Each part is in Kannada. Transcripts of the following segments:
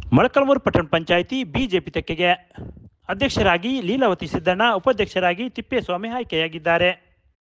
ಮೊಳಕಲ್ಮೂರು ಪಟ್ಟಣ ಪಂಚಾಯಿತಿ ಬಿಜೆಪಿ ತೆಕ್ಕೆಗೆ ಅಧ್ಯಕ್ಷರಾಗಿ ಲೀಲಾವತಿ ಸಿದ್ದಣ್ಣ ಉಪಾಧ್ಯಕ್ಷರಾಗಿ ತಿಪ್ಪೇಸ್ವಾಮಿ ಆಯ್ಕೆಯಾಗಿದ್ದಾರೆ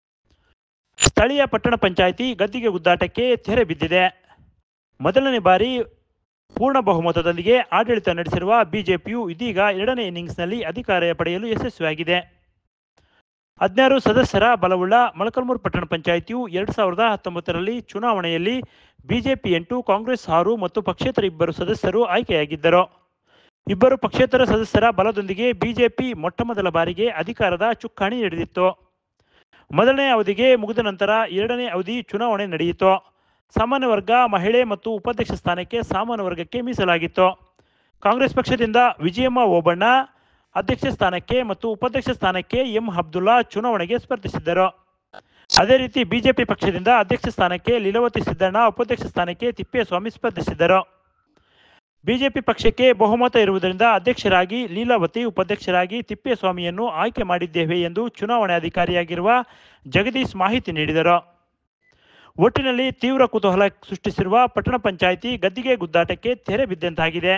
ಸ್ಥಳೀಯ ಪಟ್ಟಣ ಪಂಚಾಯಿತಿ ಗದ್ದಿಗೆ ಗುದ್ದಾಟಕ್ಕೆ ತೆರೆ ಬಿದ್ದಿದೆ ಮೊದಲನೇ ಬಾರಿ ಪೂರ್ಣ ಬಹುಮತದೊಂದಿಗೆ ಆಡಳಿತ ನಡೆಸಿರುವ ಬಿಜೆಪಿಯು ಇದೀಗ ಎರಡನೇ ಇನ್ನಿಂಗ್ಸ್ನಲ್ಲಿ ಅಧಿಕಾರ ಪಡೆಯಲು ಯಶಸ್ವಿಯಾಗಿದೆ ಹದಿನಾರು ಸದಸ್ಯರ ಬಲವುಳ್ಳ ಮೊಳಕಲ್ಮೂರು ಪಟ್ಟಣ ಪಂಚಾಯಿತಿಯು ಎರಡು ಸಾವಿರದ ಹತ್ತೊಂಬತ್ತರಲ್ಲಿ ಚುನಾವಣೆಯಲ್ಲಿ ಬಿಜೆಪಿ ಎಂಟು ಕಾಂಗ್ರೆಸ್ ಆರು ಮತ್ತು ಪಕ್ಷೇತರ ಇಬ್ಬರು ಸದಸ್ಯರು ಆಯ್ಕೆಯಾಗಿದ್ದರು ಇಬ್ಬರು ಪಕ್ಷೇತರ ಸದಸ್ಯರ ಬಲದೊಂದಿಗೆ ಬಿಜೆಪಿ ಮೊಟ್ಟಮೊದಲ ಬಾರಿಗೆ ಅಧಿಕಾರದ ಚುಕ್ಕಾಣಿ ಹಿಡಿದಿತ್ತು ಮೊದಲನೇ ಅವಧಿಗೆ ಮುಗಿದ ನಂತರ ಎರಡನೇ ಅವಧಿ ಚುನಾವಣೆ ನಡೆಯಿತು ಸಾಮಾನ್ಯ ವರ್ಗ ಮಹಿಳೆ ಮತ್ತು ಉಪಾಧ್ಯಕ್ಷ ಸ್ಥಾನಕ್ಕೆ ಸಾಮಾನ್ಯ ವರ್ಗಕ್ಕೆ ಮೀಸಲಾಗಿತ್ತು ಕಾಂಗ್ರೆಸ್ ಪಕ್ಷದಿಂದ ವಿಜಯಮ್ಮ ಓಬಣ್ಣ ಅಧ್ಯಕ್ಷ ಸ್ಥಾನಕ್ಕೆ ಮತ್ತು ಉಪಾಧ್ಯಕ್ಷ ಸ್ಥಾನಕ್ಕೆ ಎಂ ಅಬ್ದುಲ್ಲಾ ಚುನಾವಣೆಗೆ ಸ್ಪರ್ಧಿಸಿದ್ದರು ಅದೇ ರೀತಿ ಬಿಜೆಪಿ ಪಕ್ಷದಿಂದ ಅಧ್ಯಕ್ಷ ಸ್ಥಾನಕ್ಕೆ ಲೀಲಾವತಿ ಸಿದ್ದಣ್ಣ ಉಪಾಧ್ಯಕ್ಷ ಸ್ಥಾನಕ್ಕೆ ತಿಪ್ಪೇಸ್ವಾಮಿ ಸ್ಪರ್ಧಿಸಿದ್ದರು ಬಿಜೆಪಿ ಪಕ್ಷಕ್ಕೆ ಬಹುಮತ ಇರುವುದರಿಂದ ಅಧ್ಯಕ್ಷರಾಗಿ ಲೀಲಾವತಿ ಉಪಾಧ್ಯಕ್ಷರಾಗಿ ತಿಪ್ಪೇಸ್ವಾಮಿಯನ್ನು ಆಯ್ಕೆ ಮಾಡಿದ್ದೇವೆ ಎಂದು ಚುನಾವಣೆ ಅಧಿಕಾರಿಯಾಗಿರುವ ಜಗದೀಶ್ ಮಾಹಿತಿ ನೀಡಿದರು ಒಟ್ಟಿನಲ್ಲಿ ತೀವ್ರ ಕುತೂಹಲ ಸೃಷ್ಟಿಸಿರುವ ಪಟ್ಟಣ ಪಂಚಾಯಿತಿ ಗದ್ದಿಗೆ ಗುದ್ದಾಟಕ್ಕೆ ತೆರೆ ಬಿದ್ದಂತಾಗಿದೆ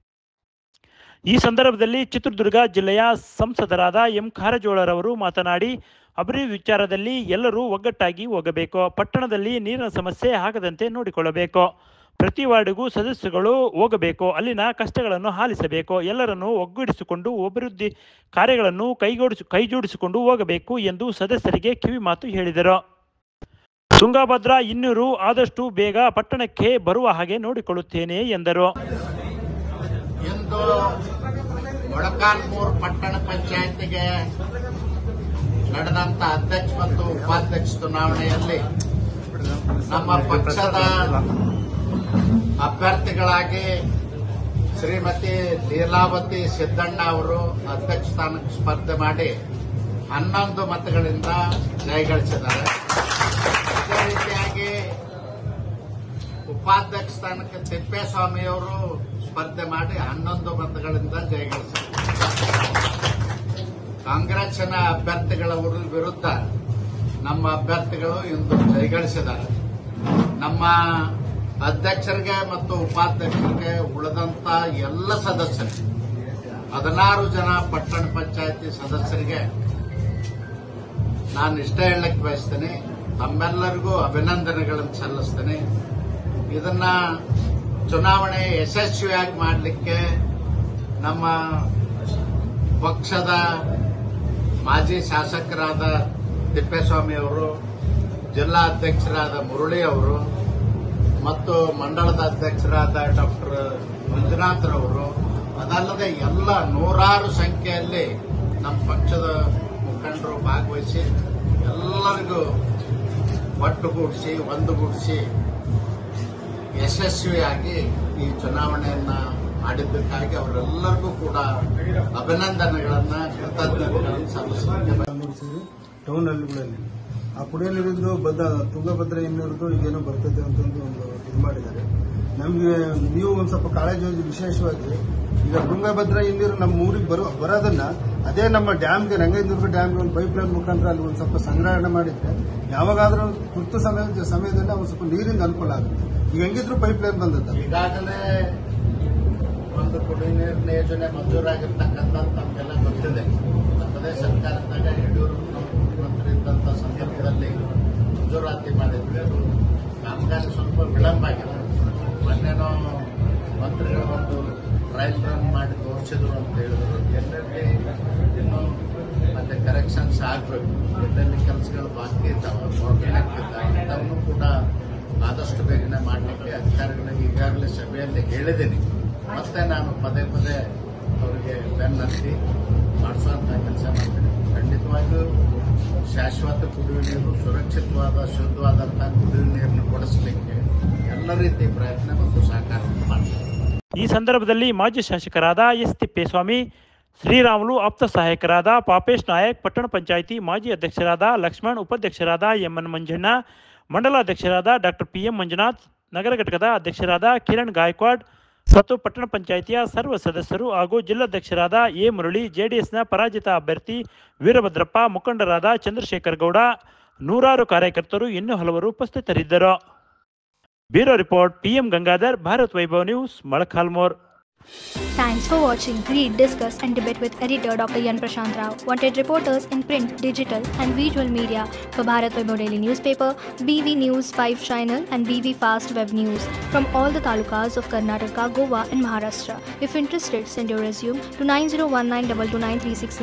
ಈ ಸಂದರ್ಭದಲ್ಲಿ ಚಿತ್ರದುರ್ಗ ಜಿಲ್ಲೆಯ ಸಂಸದರಾದ ಎಂ ಕಾರಜೋಳರವರು ಮಾತನಾಡಿ ಅಭಿವೃದ್ಧಿ ವಿಚಾರದಲ್ಲಿ ಎಲ್ಲರೂ ಒಗ್ಗಟ್ಟಾಗಿ ಹೋಗಬೇಕು ಪಟ್ಟಣದಲ್ಲಿ ನೀರಿನ ಸಮಸ್ಯೆ ಆಗದಂತೆ ನೋಡಿಕೊಳ್ಳಬೇಕು ಪ್ರತಿ ವಾರ್ಡಿಗೂ ಸದಸ್ಯರುಗಳು ಹೋಗಬೇಕು ಅಲ್ಲಿನ ಕಷ್ಟಗಳನ್ನು ಆಲಿಸಬೇಕು ಎಲ್ಲರನ್ನೂ ಒಗ್ಗೂಡಿಸಿಕೊಂಡು ಅಭಿವೃದ್ಧಿ ಕಾರ್ಯಗಳನ್ನು ಕೈಗೂಡಿಸಿ ಕೈಜೋಡಿಸಿಕೊಂಡು ಹೋಗಬೇಕು ಎಂದು ಸದಸ್ಯರಿಗೆ ಕಿವಿಮಾತು ಹೇಳಿದರು ತುಂಗಭದ್ರಾ ಇನ್ನೂರು ಆದಷ್ಟು ಬೇಗ ಪಟ್ಟಣಕ್ಕೆ ಬರುವ ಹಾಗೆ ನೋಡಿಕೊಳ್ಳುತ್ತೇನೆ ಎಂದರು ಇಂದು ಮೊಳಕಾಲ್ಮೂರು ಪಟ್ಟಣ ಪಂಚಾಯತಿಗೆ ನಡೆದಂತ ಅಧ್ಯಕ್ಷ ಮತ್ತು ಉಪಾಧ್ಯಕ್ಷ ಚುನಾವಣೆಯಲ್ಲಿ ನಮ್ಮ ಪಕ್ಷದ ಅಭ್ಯರ್ಥಿಗಳಾಗಿ ಶ್ರೀಮತಿ ಲೀಲಾವತಿ ಸಿದ್ದಣ್ಣ ಅವರು ಅಧ್ಯಕ್ಷ ಸ್ಥಾನಕ್ಕೆ ಸ್ಪರ್ಧೆ ಮಾಡಿ ಹನ್ನೊಂದು ಮತಗಳಿಂದ ಜಯಗಳಿಸಿದ್ದಾರೆ ಅದೇ ರೀತಿಯಾಗಿ ಉಪಾಧ್ಯಕ್ಷ ಸ್ಥಾನಕ್ಕೆ ತಿಪ್ಪೇಸ್ವಾಮಿಯವರು ಸ್ಪರ್ಧೆ ಮಾಡಿ ಹನ್ನೊಂದು ಮತಗಳಿಂದ ಜಯಗಳಿಸಿದ್ದಾರೆ ಕಾಂಗ್ರೆಸ್ಸಿನ ಅಭ್ಯರ್ಥಿಗಳ ವಿರು- ವಿರುದ್ಧ ನಮ್ಮ ಅಭ್ಯರ್ಥಿಗಳು ಇಂದು ಜಯಗಳಿಸಿದ್ದಾರೆ ನಮ್ಮ ಅಧ್ಯಕ್ಷರಿಗೆ ಮತ್ತು ಉಪಾಧ್ಯಕ್ಷರಿಗೆ ಉಳಿದಂತ ಎಲ್ಲ ಸದಸ್ಯರಿಗೆ ಹದಿನಾರು ಜನ ಪಟ್ಟಣ ಪಂಚಾಯತಿ ಸದಸ್ಯರಿಗೆ ನಾನು ಇಷ್ಟ ಹೇಳಕ್ಕೆ ಬಯಸ್ತೇನೆ ತಮ್ಮೆಲ್ಲರಿಗೂ ಅಭಿನಂದನೆಗಳನ್ನು ಸಲ್ಲಿಸ್ತೇನೆ ಇದನ್ನ ಚುನಾವಣೆ ಯಶಸ್ವಿಯಾಗಿ ಮಾಡಲಿಕ್ಕೆ ನಮ್ಮ ಪಕ್ಷದ ಮಾಜಿ ಶಾಸಕರಾದ ತಿಪ್ಪೇಸ್ವಾಮಿ ಅವರು ಜಿಲ್ಲಾ ಅಧ್ಯಕ್ಷರಾದ ಮುರಳಿ ಅವರು ಮತ್ತು ಮಂಡಳದ ಅಧ್ಯಕ್ಷರಾದ ಡಾಕ್ಟರ್ ಮಂಜುನಾಥ್ರವರು ಅದಲ್ಲದೆ ಎಲ್ಲ ನೂರಾರು ಸಂಖ್ಯೆಯಲ್ಲಿ ನಮ್ಮ ಪಕ್ಷದ ಮುಖಂಡರು ಭಾಗವಹಿಸಿ ಎಲ್ಲರಿಗೂ ಒಟ್ಟುಗೂಡಿಸಿ ಒಂದುಗೂಡಿಸಿ ಯಶಸ್ವಿಯಾಗಿ ಈ ಚುನಾವಣೆಯನ್ನ ಮಾಡಿದ್ದಕ್ಕಾಗಿ ಅವರೆಲ್ಲರಿಗೂ ಕೂಡ ಅಭಿನಂದನೆಗಳನ್ನ ಕೃತಜ್ಞತೆಗಳನ್ನು ಸಲ್ಲಿಸುತ್ತೇನೆ ಮೂರು ಸೇರಿ ಟೌನ್ ಹಳ್ಳಿಗಳಲ್ಲಿ ಆ ಕುಡಿಯೋ ನೀರಿಂದು ಬದ್ದ ತುಂಗಭದ್ರಾ ಇನ್ನೂರದು ಈಗೇನೋ ಬರ್ತದೆ ಅಂತಂದು ಒಂದು ಇದು ಮಾಡಿದ್ದಾರೆ ನಮಗೆ ನೀವು ಒಂದು ಸ್ವಲ್ಪ ಕಾಳಜಿ ವಹಿಸಿ ವಿಶೇಷವಾಗಿ ಈಗ ತುಂಗಭದ್ರಾ ಇನ್ನೀರು ನಮ್ಮ ಊರಿಗೆ ಬರೋ ಬರೋದನ್ನ ಅದೇ ನಮ್ಮ ಡ್ಯಾಮ್ಗೆ ರಂಗೇಂದ್ರಗ ಡ್ಯಾಮ್ಗೆ ಒಂದು ಪೈಪ್ ಲೈನ್ ಮುಖಾಂತರ ಅಲ್ಲಿ ಒಂದು ಸ್ವಲ್ಪ ಸಂಗ್ರಹಣೆ ಮಾಡಿದ್ರೆ ಯಾವಾಗಾದ್ರೂ ತುರ್ತು ಸಮಯ ಸಮಯದಲ್ಲಿ ಒಂದು ಸ್ವಲ್ಪ ನೀರಿಂದ ಅನುಕೂಲ ಆಗುತ್ತೆ ಈಗ ಹೆಂಗಿದ್ರು ಪೈಪ್ ಲೈನ್ ಬಂದದ್ದು ಈಗಾಗಲೇ ಒಂದು ಕುಡಿಯುವ ನೀರಿನ ಯೋಜನೆ ಮಂಜೂರಾಗಿರ್ತಕ್ಕಂಥದ್ದು ನಮಗೆಲ್ಲ ಗೊತ್ತಿದೆ ನಮ್ಮದೇ ಸರ್ಕಾರದಾಗ ಯಡಿಯೂರಪ್ಪ ಮುಖ್ಯಮಂತ್ರಿ ಇದ್ದಂಥ ಸಂದರ್ಭದಲ್ಲಿ ಮಂಜೂರಾತಿ ಮಾಡಿದ್ವಿ ಅದು ಕಾಮಗಾರಿ ಸ್ವಲ್ಪ ವಿಳಂಬ ಆಗಿದೆ ಮೊನ್ನೆನೋ ಮಂತ್ರಿಗಳು ಒಂದು ಟ್ರಯಲ್ ರನ್ ಮಾಡಿ ತೋರಿಸಿದ್ರು ಅಂತ ಹೇಳಿದ್ರು ಎಲ್ಲೆಲ್ಲಿ ಇನ್ನೂ ಮತ್ತೆ ಕರೆಕ್ಷನ್ಸ್ ಆಗಬೇಕು ಎಲ್ಲೆಲ್ಲಿ ಕೆಲಸಗಳು ಬಾಕಿ ಇದ್ದಾವೆ ಬಾಟ್ಲ್ನೆಕ್ ಇದ್ದಾವೆ ಇಂಥವನ್ನು ಕೂಡ ಆದಷ್ಟು ಬೇಗನೆ ಮಾಡಲಿಕ್ಕೆ ಅಧಿಕಾರಿಗಳಿಗೆ ಈಗಾಗಲೇ ಸಭೆಯಲ್ಲಿ ಹೇಳಿದ್ದೀನಿ ಮತ್ತೆ ನಾನು ಪದೇ ಪದೇ ಅವರಿಗೆ ಬೆನ್ನತ್ತಿ ಮಾಡಿಸುವಂತ ಕೆಲಸ ಮಾಡ್ತೀನಿ ಖಂಡಿತವಾಗಿಯೂ ಶಾಶ್ವತ ಕುಡಿಯುವ ನೀರು ಸುರಕ್ಷಿತವಾದ ಶುದ್ಧವಾದಂತಹ ಕುಡಿಯುವ ನೀರನ್ನು ಕೊಡಿಸಲಿಕ್ಕೆ ಎಲ್ಲ ರೀತಿ ಪ್ರಯತ್ನ ಮತ್ತು ಸಹಕಾರ ಮಾಡ್ತೀನಿ ಈ ಸಂದರ್ಭದಲ್ಲಿ ಮಾಜಿ ಶಾಸಕರಾದ ಎಸ್ ತಿಪ್ಪೇಸ್ವಾಮಿ ಶ್ರೀರಾಮುಲು ಆಪ್ತ ಸಹಾಯಕರಾದ ಪಾಪೇಶ್ ನಾಯಕ್ ಪಟ್ಟಣ ಪಂಚಾಯಿತಿ ಮಾಜಿ ಅಧ್ಯಕ್ಷರಾದ ಲಕ್ಷ್ಮಣ್ ಉಪಾಧ್ಯಕ್ಷರಾದ ಎಂಎನ್ ಮಂಜಣ್ಣ ಮಂಡಲಾಧ್ಯಕ್ಷರಾದ ಡಾಕ್ಟರ್ ಪಿಎಂ ಮಂಜುನಾಥ್ ನಗರ ಘಟಕದ ಅಧ್ಯಕ್ಷರಾದ ಕಿರಣ್ ಗಾಯಕ್ವಾಡ್ ಮತ್ತು ಪಟ್ಟಣ ಪಂಚಾಯಿತಿಯ ಸರ್ವ ಸದಸ್ಯರು ಹಾಗೂ ಜಿಲ್ಲಾಧ್ಯಕ್ಷರಾದ ಎ ಮುರಳಿ ಜೆಡಿಎಸ್ನ ಪರಾಜಿತ ಅಭ್ಯರ್ಥಿ ವೀರಭದ್ರಪ್ಪ ಮುಖಂಡರಾದ ಚಂದ್ರಶೇಖರ್ ಗೌಡ ನೂರಾರು ಕಾರ್ಯಕರ್ತರು ಇನ್ನೂ ಹಲವರು ಉಪಸ್ಥಿತರಿದ್ದರು bureau report PM Gangadhar Bharat Vaibhav news Molakalmuru Thanks for watching Read, Discuss and Debate with editor Dr. Yan Prashant Rao. Wanted reporters in print, digital and visual media for Bharat Vaibhav Daily Newspaper, BV News 5 Channel and BV Fast Web News from all the talukas of Karnataka, Goa and Maharashtra. If interested, send your resume to 9019229369